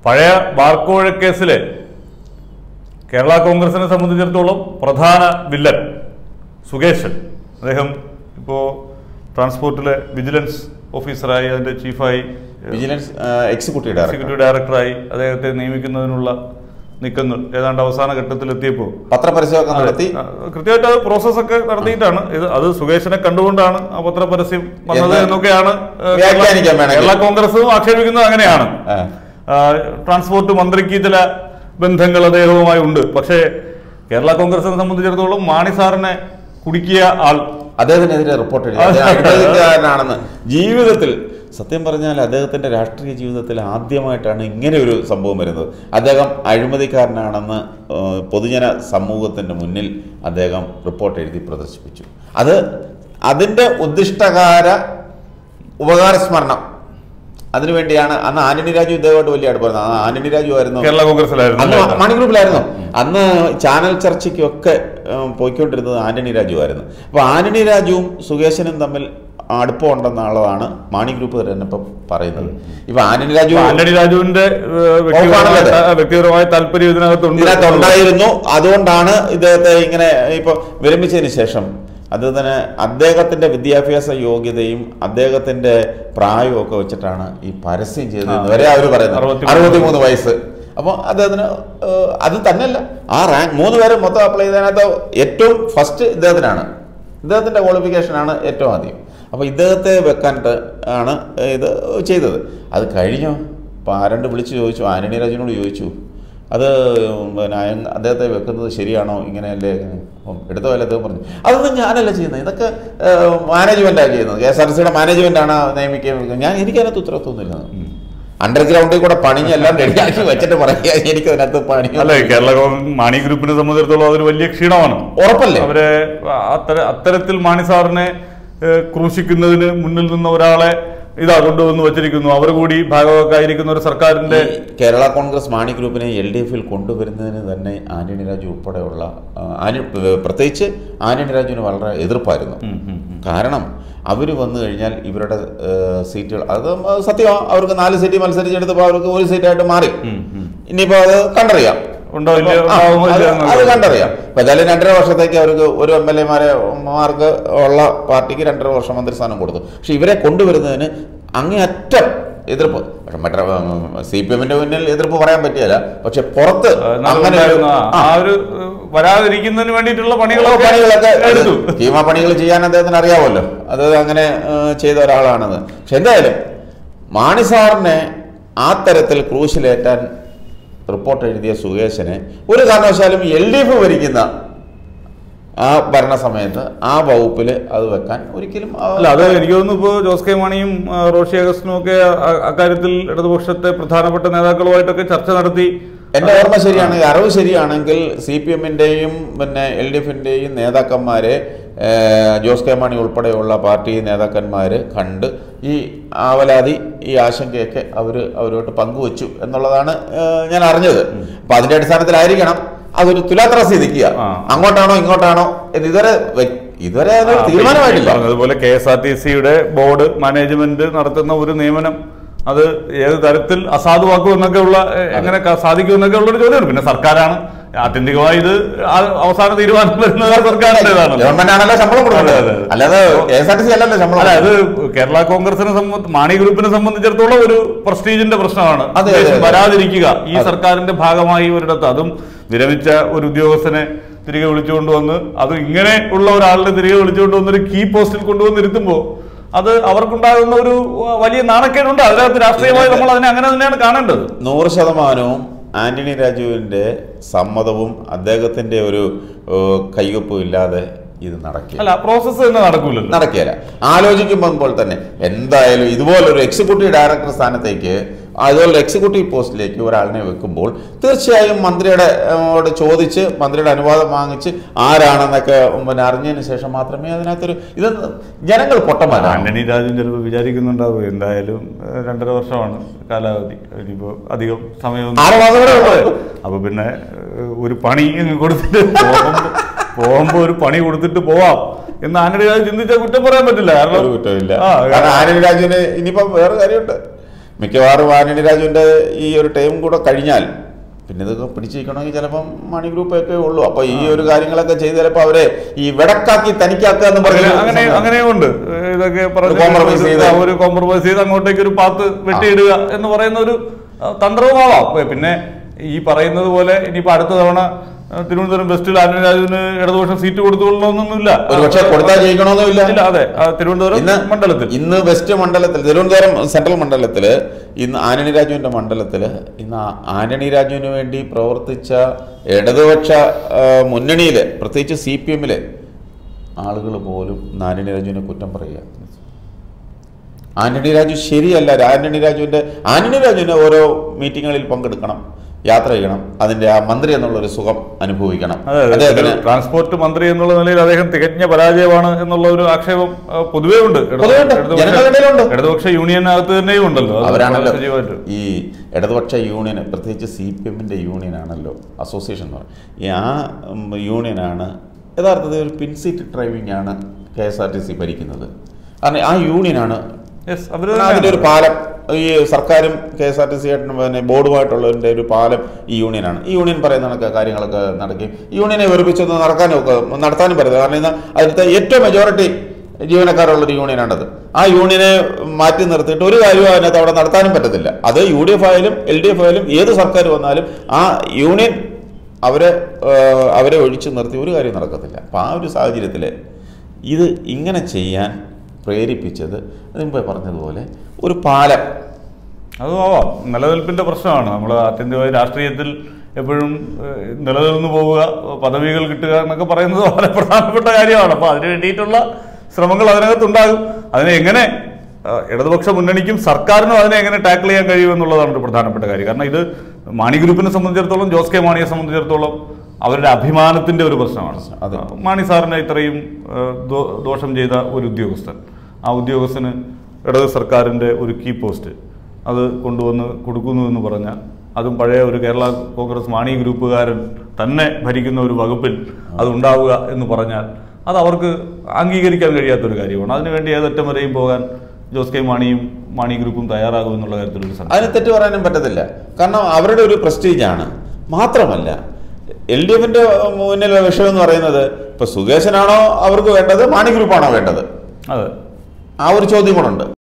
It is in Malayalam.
പഴയ ബാർക്കോഴ കേസിലെ കേരള കോൺഗ്രസിനെ സംബന്ധിച്ചിടത്തോളം പ്രധാന വില്ലൻ സുകേശൻ അദ്ദേഹം ഇപ്പോൾ ട്രാൻസ്പോർട്ടിലെ വിജിലൻസ് ഓഫീസറായി അതിന്റെ ചീഫായി വിജിലൻസ് എക്സിക്യൂട്ടീവ് ഡയറക്ടർ എക്സിക്യൂട്ടീവ് ഡയറക്ടറായി അദ്ദേഹത്തെ നിയമിക്കുന്നതിനുള്ള നീക്കങ്ങൾ ഏതാണ്ട് അവസാന ഘട്ടത്തിലെത്തിയപ്പോൾ പത്രപരസ്യമൊക്കെ നടത്തി ആ, കൃത്യമായിട്ട് അത് പ്രോസസ്സൊക്കെ നടത്തിയിട്ടാണ് ഇത് അത് സുകേഷിനെ കണ്ടുകൊണ്ടാണ് ആ പത്രപരസ്യം വന്നത് എന്ന് എന്നൊക്കെയാണ് ആ, കേരള- വ്യാഖ്യാനിക്കാൻ വേണമെങ്കിൽ. കേരള കോൺഗ്രസും ആക്ഷേപിക്കുന്നത് അങ്ങനെയാണ് ആ. ആ, ട്രാൻസ്പോർട്ട് മന്ത്രിക്ക് ചില ബന്ധങ്ങൾ അദ്ദേഹവുമായി ഉണ്ട് പക്ഷേ കേരള കോൺഗ്രസിനെ സംബന്ധിച്ചിടത്തോളം മാണി സാറിനെ കുടുക്കിയ ആൾ അദ്ദേഹത്തിനെതിരെ റിപ്പോർട്ട് എഴുതി അദ്ദേഹം അഴിമതിക്കാരനാണെന്ന് ജീവിതത്തിൽ സത്യം പറഞ്ഞാൽ അദ്ദേഹത്തിന്റെ രാഷ്ട്രീയ ജീവിതത്തിൽ ആദ്യമായിട്ടാണ് ഇങ്ങനെ ഒരു സംഭവം വരുന്നത് അദ്ദേഹം അഴിമതിക്കാരനാണെന്ന് ഏഹ്, പൊതുജന സമൂഹത്തിന്റെ മുന്നിൽ അദ്ദേഹം റിപ്പോർട്ട് എഴുതി പ്രദർശിപ്പിച്ചു അത് അതിന്റെ ഉദ്ദിഷ്ടകാര ഉപകാരസ്മരണം അതിനുവേണ്ടിയാണ് അന്ന് ആന്റണി രാജു ഇദ്ദേഹമായിട്ട് വലിയ അടുപ്പായിരുന്നു ആ ആന്റണി രാജു ആയിരുന്നു കേരള കോൺഗ്രസിലായിരുന്നു അന്ന് അല്ലേ? മണി ഗ്രൂപ്പിലായിരുന്നു അന്ന് ചാനൽ ചർച്ചയ്ക്കൊക്കെ ഉം, പോയിക്കൊണ്ടിരുന്നത് ആന്റണി രാജു ആയിരുന്നു അപ്പോൾ ആന്റണി രാജുവും സുകേശനും തമ്മിൽ അടുപ്പമുണ്ടെന്നുള്ളതാണ് മാണി ഗ്രൂപ്പ് തന്നെ ഇപ്പം പറയുന്നത് ഇപ്പൊ ആന്റണി രാജു ആന്റണി രാജുവിന്റെ ഏഹ്, വ്യക്തിപരമായ ഉറപ്പാണല്ലോ ത- വ്യക്തിപരമായ താല്പര്യം ഇതിനകത്തുണ്ട് ഇതിനകത്തുണ്ടായിരുന്നു അതുകൊണ്ടാണ് ഇദ്ദേഹത്തെ ഇങ്ങനെ ഇപ്പൊ വിരമിച്ചതിന് ശേഷം അദ്ദേഹത്തിന് അദ്ദേഹത്തിന്റെ വിദ്യാഭ്യാസ യോഗ്യതയും അദ്ദേഹത്തിന്റെ പ്രായവും ഒക്കെ വെച്ചിട്ടാണ് ഈ പരസ്യം ചെയ്തതെന്ന് വരെ അവർ പറയുന്നത് അറുപത്തിമൂന്ന് അറുപത്തിമൂന്ന് വയസ്സ് അപ്പോൾ അദ്ദേഹത്തിന് ഏഹ്, അത് തന്നെയല്ല ആ റാങ്ക് മൂന്ന് പേരും മൊത്തം അപ്ലൈ ചെയ്തതിനകത്ത് ഏറ്റവും ഫസ്റ്റ് ഇദ്ദേഹത്തിനാണ് ഇദ്ദേഹത്തിന്റെ ക്വാളിഫിക്കേഷനാണ് ഏറ്റവും ആദ്യം അപ്പോൾ ഇദ്ദേഹത്തെ വെക്കാനായിട്ട് ആണ് ഇത് ചെയ്തത് അത് കഴിഞ്ഞോ അപ്പോൾ ആരണ്ട് വിളിച്ച് ചോദിച്ചു ആന്റണി രാജുവിനോട് ചോദിച്ചു അത് പിന്നെ അയ- അദ്ദേഹത്തെ വെക്കുന്നത് ശരിയാണോ ഇങ്ങനെയല്ലേ അപ്പം എടുത്ത പോലെ അദ്ദേഹം പറഞ്ഞു അതൊന്നും ഞാനല്ല ചെയ്യുന്നത് ഇതൊക്കെ മാനേജ്മെൻറ്റാണ് ചെയ്യുന്നത് കെ എസ് ആർ ടി സിയുടെ മാനേജ്മെൻറ്റാണ് നിയമിക്കുക ഞാൻ എനിക്കതിനകത്ത് ഉത്തരവാദിത്വമൊന്നുമില്ല അണ്ടർഗ്രൗണ്ടിൽ കൂടെ പണിഞ്ഞ് എല്ലാം റെഡിയാക്കി വെച്ചിട്ട് പറയുക എനിക്ക് അതിനകത്ത് പണി അല്ലെ കേരള കോൺ- മാണി ഗ്രൂപ്പിനെ സംബന്ധിച്ചിടത്തോളം അതൊരു വലിയ ക്ഷീണമാണ് ഉറപ്പല്ലേ അവരെ അത്തര അത്തരത്തിൽ മാണി സാറിനെ ഏഹ്, ക്രൂശിക്കുന്നതിന് മുന്നിൽ നിന്ന ഒരാളെ ഇതാ കൊണ്ടുവന്ന് വച്ചിരിക്കുന്നു അവർ കൂടി ഭാഗവാക്കായിരിക്കുന്ന ഒരു സർക്കാരിന്റെ ഈ കേരള കോൺഗ്രസ് മാണി ഗ്രൂപ്പിനെ എൽ ഡി എഫിൽ കൊണ്ടുവരുന്നതിന് തന്നെ ആന്റണി രാജു ഉൾപ്പെടെയുള്ള ആ, ആന്റണി പ്രത്യേകിച്ച് ആന്റണി രാജുവിന് വളരെ എതിർപ്പായിരുന്നു ഉം, ഉം, ഉം. കാരണം അവർ വന്നു കഴിഞ്ഞാൽ ഇവരുടെ ഏഹ്, സീറ്റുകൾ അത് സത്യമാണ് അവർക്ക് നാല് സീറ്റ് മത്സരിച്ചെടുത്തപ്പോൾ അവർക്ക് ഒരു സീറ്റായിട്ട് മാറി ഉം, ഉം. ഇനിയിപ്പോൾ അത് കണ്ടറിയാം ഉണ്ടോ ഇല്ലയോ, ആ, ഉണ്ടാവുമോ അത് ഇല്ലയോ അത് എന്നുള്ളത്. കണ്ടറിയാം ഇപ്പൊ എന്തായാലും രണ്ടര വർഷത്തേക്ക് അവർക്ക് ഒരു എം എൽ എമാരെ മാർക്ക് ഉള്ള പാർട്ടിക്ക് രണ്ടര വർഷം മന്ത്രിസ്ഥാനം കൊടുത്തു പക്ഷെ ഇവരെ കൊണ്ടുവരുന്നതിന് അങ്ങേയറ്റം എതിർപ്പ് പക്ഷെ മറ്റേ സി പി എമ്മിന്റെ മുന്നിൽ എതിർപ്പ് പറയാൻ പറ്റിയല്ല പക്ഷെ പുറത്ത് എന്നാലും അങ്ങനെ ഒരു- ഉണ്ടായിരുന്ന ആ ആ, ഒരു ഏഹ്, വരാതിരിക്കുന്നതിന് വേണ്ടിയിട്ടുള്ള പണികളൊക്കെ പണികളൊക്കെ എടുത്തു കീമ പണികൾ ചെയ്യാൻ അദ്ദേഹത്തിന് അറിയാമല്ലോ അത് അങ്ങനെ ഏഹ്, ചെയ്ത ഒരാളാണെന്ന് പക്ഷെ എന്തായാലും മാണി സാറിനെ ആ തരത്തിൽ ക്രൂശിലേറ്റാൻ റിപ്പോർട്ട് എഴുതിയ സുകേശനെ ഒരു കാരണവശാലും എൽ ഡി എഫ് ഭരിക്കുന്ന ആ ഭരണ സമയത്ത് ആ വകുപ്പിൽ അത് വെക്കാൻ ഒരിക്കലും ആ- അല്ല അത് എനിക്ക് തോന്നുന്നു ഇപ്പോൾ ജോസ് കെ മാണിയും ആ, റോഷി അഗസ്റ്റിനും ഒക്കെ അ- അക്കാര്യത്തിൽ ഇടതുപക്ഷത്തെ പ്രധാനപ്പെട്ട നേതാക്കളുമായിട്ടൊക്കെ ചർച്ച നടത്തി എന്റെ ഓർമ്മ ശരിയാണെങ്കിൽ അറിവ് ശരിയാണെങ്കിൽ സി പി എമ്മിന്റെയും പിന്നെ എൽ ഡി എഫിന്റെയും നേതാക്കന്മാരെ ഏഹ്, ജോസ് കെ മാണി ഉൾപ്പെടെയുള്ള പാർട്ടി നേതാക്കന്മാർ കണ്ട് ഈ ആവലാതി ഈ ആശങ്കയൊക്കെ അവർ അവരോട്ട് പങ്കുവച്ചു എന്നുള്ളതാണ് ഏഹ്, ഞാൻ അറിഞ്ഞത് അപ്പൊ അതിന്റെ അടിസ്ഥാനത്തിലായിരിക്കണം അതൊരു തുലാത്രാസി നിൽക്കുക ആ. അങ്ങോട്ടാണോ ഇങ്ങോട്ടാണോ എന്ന് ഇതുവരെ വ്യ- ഇതുവരെ അതിനൊരു ആ, തീരുമാനമായിട്ടില്ല ഈ പറഞ്ഞതുപോലെ കെ എസ് ആർ ടി സിയുടെ ബോർഡ് മാനേജ്മെന്റ് നടത്തുന്ന ഒരു നിയമനം അത് ഏത് തരത്തിൽ അസാധുവാക്കും എന്നൊക്കെ ഉള്ള എ, എങ്ങനെ ക- സാധിക്കും എന്നൊക്കെ ഉള്ള ഒരു ചോദ്യമാണ് പിന്നെ സർക്കാരാണ് ആത്യന്തികമായി ഇത് ആ- അവസാന തീരുമാനം വരുന്നത് സർക്കാരിൻ്റെതാണ് ഗവൺമെന്റ് ആണല്ലോ ശമ്പളം കൊടുക്കുന്നത് അതെ, അതെ. അല്ലാതെ K S R T C അല്ലല്ലോ ശമ്പളം അല്ല അത് കേരള കോൺഗ്രസിനെ സംബന്ധ മാണി ഗ്രൂപ്പിനെ സംബന്ധിച്ചിടത്തോളം ഒരു പ്രസ്റ്റീജിന്റെ പ്രശ്നമാണ് അതെ, അതെ, ഉദ്ദേശം അതെ. വരാതിരിക്കുക ഈ സർക്കാരിന്റെ ഭാഗമായി ഒരിടത്ത് അതും വിരമിച്ച ഒരു ഉദ്യോഗസ്ഥനെ തിരികെ വിളിച്ചുകൊണ്ട് വന്ന് അത് ഇങ്ങനെ ഉള്ള ഒരാളിനെ തിരികെ വിളിച്ചുകൊണ്ട് വന്ന് ഒരു കീ പോസ്റ്റിൽ കൊണ്ടുവന്നിരുത്തുമ്പോൾ അത് അവർക്കുണ്ടാകുന്ന ഒരു വലിയ നാണക്കേടുണ്ട് അതിനകത്ത് രാഷ്ട്രീയമായി നമ്മൾ അതിനെ അങ്ങനെ തന്നെയാണ് കാണേണ്ടത് നൂറ് ശതമാനവും ആന്റണി രാജുവിന്റെ സമ്മതവും അദ്ദേഹത്തിന്റെ ഒരു ഏഹ്, കയ്യൊപ്പും ഇല്ലാതെ ഇത് നടക്കില്ല അല്ല പ്രോസസ്സ് തന്നെ നടക്കൂലല്ലോ നടക്കില്ല ആലോചിക്കുമ്പോൾ തന്നെ എന്തായാലും ഇതുപോലൊരു എക്സിക്യൂട്ടീവ് ഡയറക്ടർ സ്ഥാനത്തേക്ക് അതുപോലെ എക്സിക്യൂട്ടീവ് പോസ്റ്റിലേക്ക് ഒരാളിനെ വെക്കുമ്പോൾ തീർച്ചയായും മന്ത്രിയുടെ ഓട് ചോദിച്ച് മന്ത്രിയുടെ അനുവാദം വാങ്ങിച്ച് ആരാണെന്നൊക്കെ പിന്നെ അറിഞ്ഞതിന് ശേഷം മാത്രമേ അതിനകത്തൊരു ഇത് ജനങ്ങൾ പൊട്ടന്മാരാണ് ആന്റണി രാജൻ ചിലപ്പോൾ വിചാരിക്കുന്നുണ്ടാവും എന്തായാലും ഏഹ്, രണ്ടര വർഷമാണ് കാലാവധി ഇനിയിപ്പോ അധികം സമയമൊന്നും ആറ് മാസം കൂടെ ഉള്ളൂ. അപ്പൊ പിന്നെ ഏഹ്, ഒരു പണി അങ്ങ് കൊടുത്തിട്ട് പോകുമ്പോ പോകുമ്പോ ഒരു പണി കൊടുത്തിട്ട് പോവാം എന്ന് ആന്റണി രാജൻ ചിന്തിച്ചാൽ കുറ്റം പറയാൻ പറ്റില്ല കാരണം ഒരു കുറ്റമില്ല ആ, കാരണം ആന്റണി രാജുവിന് ഇനിയിപ്പം വേറെ കാര്യമുണ്ട് മിക്കവാറും ആന്റണി രാജുവിന്റെ ഈ ഒരു ടൈം കൂടെ കഴിഞ്ഞാൽ പിന്നെ ഇതൊക്കെ പിടിച്ചിരിക്കണമെങ്കിൽ ചിലപ്പം മണി ഗ്രൂപ്പ് ഒക്കെ ഉള്ളൂ അപ്പൊ ഈ ഒരു കാര്യങ്ങളൊക്കെ ചെയ്ത് ചിലപ്പോൾ അവരെ ഈ വെടക്കാക്കി തനിക്കാക്കുക എന്ന് അങ്ങനെ പറഞ്ഞ അങ്ങനെ അങ്ങനെയുണ്ട് ഇതൊക്കെ പറഞ്ഞ് compromise ചെയ്ത്. ആ ഒരു കോംപ്രമൈസ് ചെയ്ത് അങ്ങോട്ടേക്ക് ഒരു പാത്ത് വെട്ടിയിടുക എന്ന് പറയുന്ന ഒരു ആ, തന്ത്രവുമാവാം ഏ, പിന്നെ ഈ പറയുന്നത് പോലെ ഇനിയിപ്പോ അടുത്ത തവണ ആ, തിരുവനന്തപുരം വെസ്റ്റിൽ ആന്റണി രാജുവിന് ഇടതുപക്ഷം സീറ്റ് കൊടുത്തുകൊള്ളണമെന്നൊന്നുമില്ല ഒരു പക്ഷേ കൊടുത്താൽ ജയിക്കണമെന്നില്ല ഇല്ല അതെ ആ, തിരുവനന്തപുരം ഇന്ന് മണ്ഡലത്തിൽ ഇന്ന് വെസ്റ്റ് മണ്ഡലത്തിൽ തിരുവനന്തപുരം സെൻട്രൽ മണ്ഡലത്തില് ഇന്ന് ആന്റണി രാജുവിന്റെ മണ്ഡലത്തില് ഇന്ന് ആ- ആന്റണി രാജുവിന് വേണ്ടി പ്രവർത്തിച്ച ഇടതുപക്ഷ ആ, മുന്നണിയില് പ്രത്യേകിച്ച് സി പി എമ്മിലെ ആളുകൾ പോലും ഇന്ന് ആന്റണി രാജുവിനെ കുറ്റം പറയുക ആന്റണി രാജു ശരിയല്ല ആന്റണി രാജുവിന്റെ ആന്റണി രാജുവിന് ഓരോ മീറ്റിങ്ങുകളിൽ പങ്കെടുക്കണം യാത്ര ചെയ്യണം അതിന്റെ ആ മന്ത്രി എന്നുള്ള ഒരു സുഖം അനുഭവിക്കണം അതെ അതെ. അദ്ദേഹത്തിന് ഒരു ട്രാൻസ്പോർട്ട് മന്ത്രി എന്നുള്ള നിലയിൽ അദ്ദേഹം തികഞ്ഞ പരാജയമാണ് എന്നുള്ള ഒരു ആക്ഷേപം ആ, പൊതുവേ ഉണ്ട് ഇടതു- പൊതുവേ ഉണ്ട്. ഇടതുപക്ഷ- ജനങ്ങളുടെ ഇടയിലുണ്ട്. ഇടതുപക്ഷ യൂണിയനകത്ത് തന്നെയും ഉണ്ടല്ലോ അത് അവരാണല്ലോ സജീവമായിട്ട്. ഈ ഇടതുപക്ഷ യൂണിയൻ പ്രത്യേകിച്ച് സി പി എമ്മിൻ്റെ യൂണിയനാണല്ലോ അസോസിയേഷൻ എന്ന് പറയുന്നത് ഈ ആ ഉം, യൂണിയനാണ് യഥാർത്ഥത്തിൽ ഒരു പിൻസീറ്റ് ഡ്രൈവിംഗ് ആണ് K S R T C ഭരിക്കുന്നത് കാരണം ആ യൂണിയനാണ് Yes, അവര് അതിൻ്റെ ഒരു തന്നെയാണ്. പാലം ഈ സർക്കാരും K S R T C ആയിട്ടും പിന്നെ ബോർഡുമായിട്ടുള്ളതിൻ്റെ ഒരു പാലം ഈ യൂണിയനാണ് ഈ യൂണിയൻ പറയുന്ന കണക്ക് കാര്യങ്ങളൊക്കെ നടക്കുകയും ഈ യൂണിയനെ വെറുപ്പിച്ചൊന്ന് നടക്കാനും ഒക്കെ നടത്താനും പറ്റില്ല കാരണം ഇന്ന് അതിലത്തെ ഏറ്റവും മെജോറിറ്റി ജീവനക്കാരുള്ളൊരു യൂണിയനാണത് ആ യൂണിയനെ മാറ്റി നിർത്തിയിട്ട് ഒരു കാര്യവും അതിനകത്ത് അവിടെ നടത്താനും പറ്റത്തില്ല അത് യു ഡി എഫ് ആയാലും എൽ ഡി എഫ് ആയാലും ഏത് സർക്കാർ വന്നാലും ആ യൂണിയൻ അവരെ ഏഹ്, അവരെ ഒഴിച്ചു നിർത്തി ഒരു കാര്യം നടക്കത്തില്ല അപ്പം ആ ഒരു സാഹചര്യത്തിൽ ഇത് ഇങ്ങനെ ചെയ്യാൻ പ്രേരിപ്പിച്ചത് മുമ്പേ പറഞ്ഞതുപോലെ ഒരു പാലം അതും ആവാം നിലനിൽപ്പിന്റെ പ്രശ്നമാണ് നമ്മൾ ആത്യന്തികമായി രാഷ്ട്രീയത്തിൽ എപ്പോഴും ഏഹ്, നിലനിന്ന് പോവുക പദവികൾ കിട്ടുക എന്നൊക്കെ പറയുന്നത് വളരെ പ്രധാനപ്പെട്ട കാര്യമാണ് അപ്പോൾ അതിന് വേണ്ടിയിട്ടുള്ള ശ്രമങ്ങൾ അതിനകത്തുണ്ടാകും അതിനെ എങ്ങനെ ഏഹ്, ഇടതുപക്ഷ മുന്നണിക്കും സർക്കാരിനും അതിനെ എങ്ങനെ ടാക്കിൾ ചെയ്യാൻ കഴിയും എന്നുള്ളതാണ് ഒരു പ്രധാനപ്പെട്ട കാര്യം കാരണം ഇത് മാണി ഗ്രൂപ്പിനെ സംബന്ധിച്ചിടത്തോളം ജോസ് കെ മാണിയെ സംബന്ധിച്ചിടത്തോളം അവരുടെ അഭിമാനത്തിന്റെ ഒരു പ്രശ്നമാണ് അതെ. മാണി സാറിനെ ഇത്രയും ഏഹ്, ദോ- ദോഷം ചെയ്ത ഒരു ഉദ്യോഗസ്ഥൻ ആ ഉദ്യോഗസ്ഥന് ഇടത് സർക്കാരിന്റെ ഒരു കീ പോസ്റ്റ് അത് കൊണ്ടുവന്ന് കൊടുക്കുന്നു എന്ന് പറഞ്ഞാൽ അതും പഴയ ഒരു കേരള കോൺഗ്രസ് മാണി ഗ്രൂപ്പുകാരൻ തന്നെ ഭരിക്കുന്ന ഒരു വകുപ്പിൽ അത് ഉണ്ടാവുക എന്ന് പറഞ്ഞാൽ അത് അവർക്ക് അംഗീകരിക്കാൻ കഴിയാത്തൊരു കാര്യമാണ് അതിനുവേണ്ടി ഏതറ്റം വരെയും പോകാൻ ജോസ് കെ മാണിയും മാണി ഗ്രൂപ്പും തയ്യാറാകും എന്നുള്ള കാര്യത്തിൽ ഒരു സംശയം അതിന് തെറ്റ് പറയാനും പറ്റത്തില്ല കാരണം അവരുടെ ഒരു പ്രസ്റ്റീജാണ് മാത്രമല്ല എൽ ഡി എഫിന്റെ മുന്നിലുള്ള വിഷയം എന്ന് പറയുന്നത് ഇപ്പൊ സുകേശനാണോ അവർക്ക് വേണ്ടത് മാണി ഗ്രൂപ്പാണോ വേണ്ടത് അതെ ആ ഒരു ചോദ്യം കൂടെ ഉണ്ട്